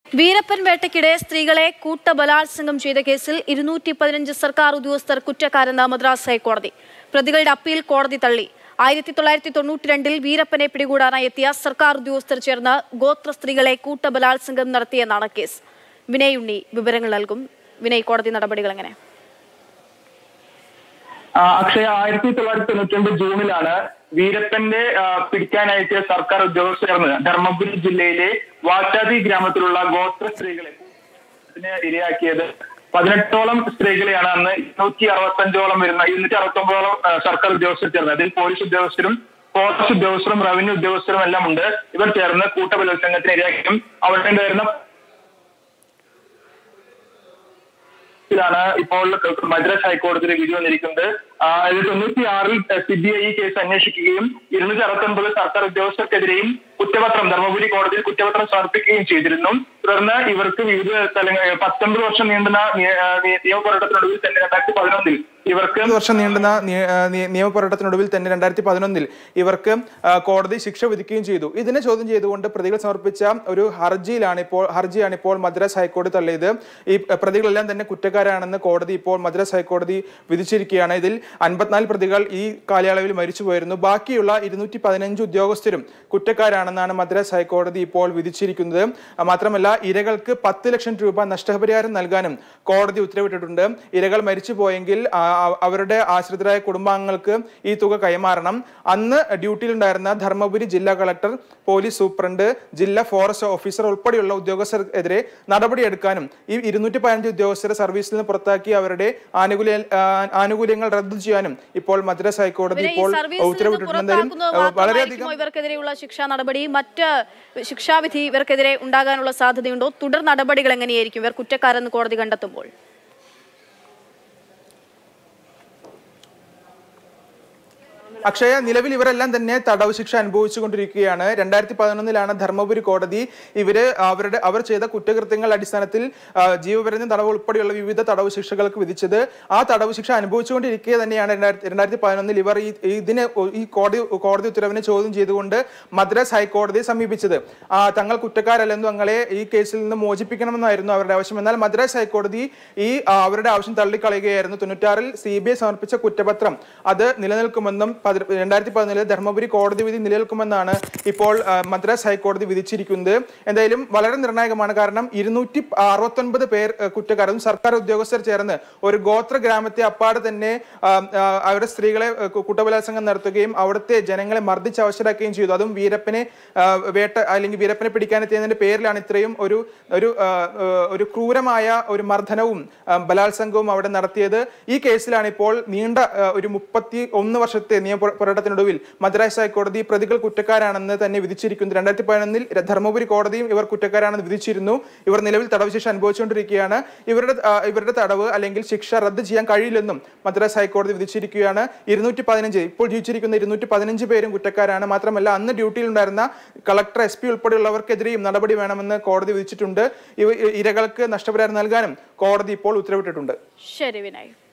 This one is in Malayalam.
വീരപ്പൻ വേട്ടയ്ക്കിടെ സ്ത്രീകളെ കൂട്ടബലാത്സംഗം ചെയ്ത കേസിൽ ഇരുന്നൂറ്റി പതിനഞ്ച് സർക്കാർ ഉദ്യോഗസ്ഥർ കുറ്റക്കാരെന്ന് മദ്രാസ് ഹൈക്കോടതി പ്രതികളുടെ അപ്പീൽ കോടതി തള്ളി ആയിരത്തി തൊള്ളായിരത്തി തൊണ്ണൂറ്റി രണ്ടിൽ വീരപ്പനെ പിടികൂടാനായി എത്തിയ സർക്കാർ ഉദ്യോഗസ്ഥർ ചേർന്ന് ഗോത്ര സ്ത്രീകളെ കൂട്ടബലാത്സംഗം നടത്തിയെന്നാണ് കേസ് വിനയ് ഉണ്ണി വിവരങ്ങൾ നൽകും വിനയ് കോടതി നടപടികൾ എങ്ങനെ ആ, അക്ഷയ ആയിരത്തി തൊള്ളായിരത്തി തൊണ്ണൂറ്റി രണ്ട് ജൂണിലാണ് വീരപ്പന്റെ ആ, പിടിക്കാനായിട്ട് സർക്കാർ ഉദ്യോഗസ്ഥർ ചേർന്ന് ധർമ്മപുരി ജില്ലയിലെ വാറ്റാതി ഗ്രാമത്തിലുള്ള ഗോത്ര സ്ത്രീകളെ ഇതിന് ഇരയാക്കിയത് പതിനെട്ടോളം സ്ത്രീകളെയാണ് അന്ന് ഇരുന്നൂറ്റി അറുപത്തഞ്ചോളം വരുന്ന ഇരുന്നൂറ്റി അറുപത്തൊമ്പതോളം ആ, സർക്കാർ ഉദ്യോഗസ്ഥർ ചേർന്ന് അതിൽ പോലീസ് ഉദ്യോഗസ്ഥരും ഫോറസ്റ്റ് ഉദ്യോഗസ്ഥരും റവന്യൂ ഉദ്യോഗസ്ഥരും എല്ലാം ഉണ്ട് ഇവർ ചേർന്ന് കൂട്ടബലാത്സംഗത്തിന് ഇരയാക്കിയും അവരുടെ വരുന്ന ാണ് ഇപ്പോൾ മദ്രാസ് ഹൈക്കോടതിയിൽ വിധി വന്നിരിക്കുന്നത് ആ, ഇത് തൊണ്ണൂറ്റി ആറിൽ സി ബി ഐ ഈ കേസ് അന്വേഷിക്കുകയും ഇരുന്നൂറ്റി അറുപത്തൊൻപത് സർക്കാർ ഉദ്യോഗസ്ഥർക്കെതിരെയും കുറ്റപത്രം ധർമ്മപുരി കോടതിയിൽ കുറ്റപത്രം സമർപ്പിക്കുകയും ചെയ്തിരുന്നു തുടർന്ന് ഇവർക്ക് വിവിധ സ്ഥലങ്ങൾ പത്തൊൻപത് വർഷം നീണ്ടുന്ന നിയ- ആ, നിയ- നിയമപോരാട്ടത്തിനൊടുവിൽ തന്നെ രണ്ടായിരത്തി പതിനൊന്നിൽ ഇവർക്ക് പത്ത് വർഷം നീണ്ടുന്ന നിയ- ആ, നിയ- നിയമപോരാട്ടത്തിനൊടുവിൽ തന്നെ രണ്ടായിരത്തി പതിനൊന്നിൽ ഇവർക്ക് ആ, കോടതി ശിക്ഷ വിധിക്കുകയും ചെയ്തു ഇതിനെ ചോദ്യം ചെയ്തുകൊണ്ട് പ്രതികൾ സമർപ്പിച്ച ഒരു ഹർജിയിലാണ് ഇപ്പോൾ ഹർജിയാണ് ഇപ്പോൾ മദ്രാസ് ഹൈക്കോടതി തള്ളിയത് ഈ പ്രതികളെല്ലാം തന്നെ കുറ്റക്കാരാണെന്ന് കോടതി ഇപ്പോൾ മദ്രാസ് ഹൈക്കോടതി വിധിച്ചിരിക്കുകയാണ് ഇതിൽ അൻപത്തിനാല് പ്രതികൾ ഈ കാലയളവിൽ മരിച്ചു പോയിരുന്നു ബാക്കിയുള്ള ഇരുന്നൂറ്റി പതിനഞ്ച് ഉദ്യോഗസ്ഥരും കുറ്റക്കാരാണെന്നാണ് മദ്രാസ് ഹൈക്കോടതി ഇപ്പോൾ വിധിച്ചിരിക്കുന്നത് ആ, മാത്രമല്ല ഇരകൾക്ക് പത്ത് ലക്ഷം രൂപ നഷ്ടപരിഹാരം നൽകാനും കോടതി ഉത്തരവിട്ടിട്ടുണ്ട് ഇരകൾ മരിച്ചു പോയെങ്കിൽ ആ, ആ- അവരുടെ ആശ്രിതരായ കുടുംബാംഗങ്ങൾക്ക് ഈ തുക കൈമാറണം അന്ന് ഡ്യൂട്ടിയിലുണ്ടായിരുന്ന ധർമ്മപുരി ജില്ലാ കളക്ടർ പോലീസ് സൂപ്രണ്ട് ജില്ലാ ഫോറസ്റ്റ് ഓഫീസർ ഉൾപ്പെടെയുള്ള ഉദ്യോഗസ്ഥർക്കെതിരെ നടപടിയെടുക്കാനും ഈ ഇരുന്നൂറ്റി പതിനഞ്ച് ഉദ്യോഗസ്ഥരെ സർവീസിൽ നിന്ന് പുറത്താക്കി അവരുടെ ആനുകൂല്യ ആ, ആനുകൂല്യങ്ങൾ റദ്ദു ചെയ്യാനും ഇപ്പോൾ മദ്രാസ് ഹൈക്കോടതി പിന്നെ ഈ ഇപ്പോൾ സർവീസിൽ നിന്ന് ഉത്തരവിട്ടിട്ടുണ്ട് എന്തായാലും പുറത്താക്കുന്നത് ആ, മാത്രമായിരിക്കുമോ വളരെയധികം ഇവർക്കെതിരെയുള്ള ശിക്ഷാ നടപടി മറ്റ് ശിക്ഷാവിധി ഇവർക്കെതിരെ ഉണ്ടാകാനുള്ള സാധ്യതയുണ്ടോ തുടർ നടപടികൾ എങ്ങനെയായിരിക്കും ഇവർ കുറ്റക്കാരെന്ന് കോടതി കണ്ടെത്തുമ്പോൾ അക്ഷയ നിലവിൽ ഇവരെല്ലാം തന്നെ തടവ് ശിക്ഷ അനുഭവിച്ചുകൊണ്ടിരിക്കുകയാണ് രണ്ടായിരത്തി പതിനൊന്നിലാണ് ധർമ്മപുരി കോടതി ഇവര് അവരുടെ അവർ ചെയ്ത കുറ്റകൃത്യങ്ങളുടെ അടിസ്ഥാനത്തിൽ ആ, ജീവപര്യന്തം തടവ് ഉൾപ്പെടെയുള്ള വിവിധ തടവ് ശിക്ഷകൾക്ക് വിധിച്ചത് ആ തടവ് ശിക്ഷ അനുഭവിച്ചുകൊണ്ടിരിക്കെ തന്നെയാണ് രണ്ടായിരത്തി രണ്ടായിരത്തി പതിനൊന്നിൽ ഇവർ ഈ ഇതിനെ ഈ കോടതി കോടതി ഉത്തരവിനെ ചോദ്യം ചെയ്തുകൊണ്ട് മദ്രാസ് ഹൈക്കോടതിയെ സമീപിച്ചത് ആ, തങ്ങൾ കുറ്റക്കാരല്ലെന്നും തങ്ങളെ ഈ കേസിൽ നിന്ന് മോചിപ്പിക്കണമെന്നായിരുന്നു അവരുടെ ആവശ്യം എന്നാൽ മദ്രാസ് ഹൈക്കോടതി ഈ ആ, അവരുടെ ആവശ്യം തള്ളിക്കളയുകയായിരുന്നു തൊണ്ണൂറ്റാറിൽ സി ബി ഐ സമർപ്പിച്ച കുറ്റപത്രം അത് നിലനിൽക്കുമെന്നും പതി- രണ്ടായിരത്തി പതിനാലിൽ ധർമ്മപുരി കോടതി വിധി നിലനിൽക്കുമെന്നാണ് ഇപ്പോൾ ആ, മദ്രാസ് ഹൈക്കോടതി വിധിച്ചിരിക്കുന്നത് എന്തായാലും വളരെ നിർണായകമാണ് കാരണം ഇരുന്നൂറ്റി അറുപത്തൊൻപത് പേർ ആ, കുറ്റക്കാരും സർക്കാർ ഉദ്യോഗസ്ഥർ ചേർന്ന് ഒരു ഗോത്ര ഗ്രാമത്തെ അപ്പാടെ തന്നെ ആ, ആ, അവരുടെ സ്ത്രീകളെ ആ, കു- കൂട്ടബലാത്സംഗം നടത്തുകയും അവിടുത്തെ ജനങ്ങളെ മർദ്ദിച്ച് അവശരാക്കുകയും ചെയ്തു അതും വീരപ്പനെ ആ, വേട്ട അല്ലെങ്കിൽ വീരപ്പനെ പിടിക്കാനെത്തിയതിന്റെ പേരിലാണ് ഇത്രയും ഒരു ഒരു ആ, ആ, ഒരു ക്രൂരമായ ഒരു മർദ്ദനവും ആ, ബലാത്സംഗവും അവിടെ നടത്തിയത് ഈ കേസിലാണ് ഇപ്പോൾ നീണ്ട ആ, ഒരു മുപ്പത്തി ഒന്ന് വർഷത്തെ നിയമ പോ- പോരാട്ടത്തിനൊടുവിൽ മദ്രാസ് ഹൈക്കോടതി പ്രതികൾ കുറ്റക്കാരാണെന്ന് തന്നെ വിധിച്ചിരിക്കുന്നു രണ്ടായിരത്തി പതിനൊന്നിൽ ധർമ്മപുരി കോടതിയും ഇവർ കുറ്റക്കാരാണെന്ന് വിധിച്ചിരുന്നു ഇവർ നിലവിൽ തടവ് ശിക്ഷ അനുഭവിച്ചുകൊണ്ടിരിക്കുകയാണ് ഇവരുടെ ആ, ഇവരുടെ തടവ് അല്ലെങ്കിൽ ശിക്ഷ റദ്ദ് ചെയ്യാൻ കഴിയില്ലെന്നും മദ്രാസ് ഹൈക്കോടതി വിധിച്ചിരിക്കുകയാണ് ഇരുന്നൂറ്റി പതിനഞ്ച് ഇപ്പോൾ ജീവിച്ചിരിക്കുന്ന ഇരുന്നൂറ്റി പതിനഞ്ച് പേരും കുറ്റക്കാരാണ് മാത്രമല്ല അന്ന് ഡ്യൂട്ടിയിലുണ്ടായിരുന്ന കളക്ടർ എസ് പി ഉൾപ്പെടെയുള്ളവർക്കെതിരെയും നടപടി വേണമെന്ന് കോടതി വിധിച്ചിട്ടുണ്ട് ഇവ ഇരകൾക്ക് നഷ്ടപരിഹാരം നൽകാനും കോടതി ഇപ്പോൾ ഉത്തരവിട്ടിട്ടുണ്ട് ശരി വിനയ്